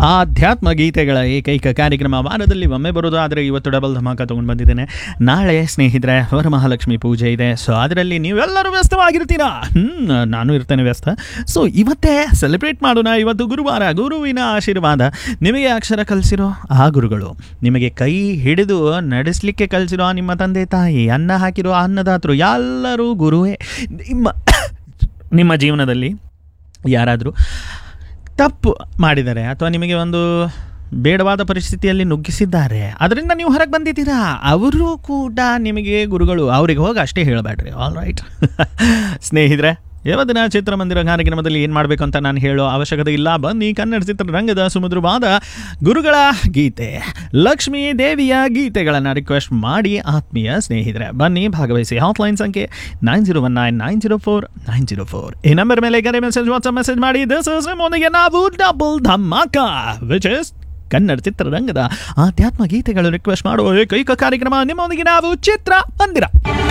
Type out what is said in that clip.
ಆಧ್ಯಾತ್ಮ ಗೀತೆಗಳ ಏಕೈಕ ಕಾರ್ಯಕ್ರಮ ವಾರದಲ್ಲಿ ಒಮ್ಮೆ ಬರೋದು ಆದರೆ ಇವತ್ತು ಡಬಲ್ ಧಮಾಕ ತೊಗೊಂಡು ಬಂದಿದ್ದೇನೆ ನಾಳೆ ಸ್ನೇಹಿತರೆ ವರಮಹಾಲಕ್ಷ್ಮಿ ಪೂಜೆ ಇದೆ ಸೊ ಅದರಲ್ಲಿ ನೀವೆಲ್ಲರೂ ವ್ಯಸ್ತವಾಗಿರ್ತೀರಾ ಹ್ಞೂ ನಾನು ಇರ್ತೇನೆ ವ್ಯಸ್ತ ಸೊ ಇವತ್ತೇ ಸೆಲೆಬ್ರೇಟ್ ಮಾಡೋಣ ಇವತ್ತು ಗುರುವಾರ ಗುರುವಿನ ಆಶೀರ್ವಾದ ನಿಮಗೆ ಅಕ್ಷರ ಕಲಿಸಿರೋ ಆ ಗುರುಗಳು ನಿಮಗೆ ಕೈ ಹಿಡಿದು ನಡೆಸಲಿಕ್ಕೆ ಕಲಿಸಿರೋ ನಿಮ್ಮ ತಂದೆ ತಾಯಿ ಅನ್ನ ಹಾಕಿರೋ ಅನ್ನದಾತರು ಎಲ್ಲರೂ ಗುರುವೇ ನಿಮ್ಮ ನಿಮ್ಮ ಜೀವನದಲ್ಲಿ ಯಾರಾದರೂ ತಪ್ಪು ಮಾಡಿದ್ದಾರೆ ಅಥವಾ ನಿಮಗೆ ಒಂದು ಬೇಡವಾದ ಪರಿಸ್ಥಿತಿಯಲ್ಲಿ ನುಗ್ಗಿಸಿದ್ದಾರೆ ಅದರಿಂದ ನೀವು ಹೊರಗೆ ಬಂದಿದ್ದೀರಾ ಅವರು ಕೂಡ ನಿಮಗೆ ಗುರುಗಳು ಅವರಿಗೆ ಹೋಗಿ ಅಷ್ಟೇ ಹೇಳಬೇಡ್ರಿ ಆಲ್ ರೈಟ್ ಸ್ನೇಹಿತರೆ ಇವತ್ತಿನ ಚಿತ್ರಮಂದಿರ ಕಾರ್ಯಕ್ರಮದಲ್ಲಿ ಏನು ಮಾಡಬೇಕು ಅಂತ ನಾನು ಹೇಳೋ ಅವಶ್ಯಕತೆ ಇಲ್ಲ ಬನ್ನಿ ಕನ್ನಡ ಚಿತ್ರರಂಗದ ಸುಮಧುರವಾದ ಗುರುಗಳ ಗೀತೆ ಲಕ್ಷ್ಮೀ ದೇವಿಯ ಗೀತೆಗಳನ್ನು ರಿಕ್ವೆಸ್ಟ್ ಮಾಡಿ ಆತ್ಮೀಯ ಸ್ನೇಹಿತರೆ ಬನ್ನಿ ಭಾಗವಹಿಸಿ ಹಾಟ್ಲೈನ್ ಸಂಖ್ಯೆ nine zero one nine nine zero four nine zero four ಈ ನಂಬರ್ ಮೇಲೆ ಕರೆ ಮೆಸೇಜ್ ವಾಟ್ಸಪ್ ಮೆಸೇಜ್ ಮಾಡಿ ದಿಸ್ ಇಸ್ ನಿಮ್ಮೊಂದಿಗೆ ನಾವು ಡಬಲ್ ಧಮಾಕ ವಿಚ್ ಇಸ್ ಕನ್ನಡ ಚಿತ್ರರಂಗದ ಆಧ್ಯಾತ್ಮ ಗೀತೆಗಳು ರಿಕ್ವೆಸ್ಟ್ ಮಾಡುವ ಏಕೈಕ ಕಾರ್ಯಕ್ರಮ ನಿಮ್ಮೊಂದಿಗೆ ನಾವು ಚಿತ್ರ ಮಂದಿರ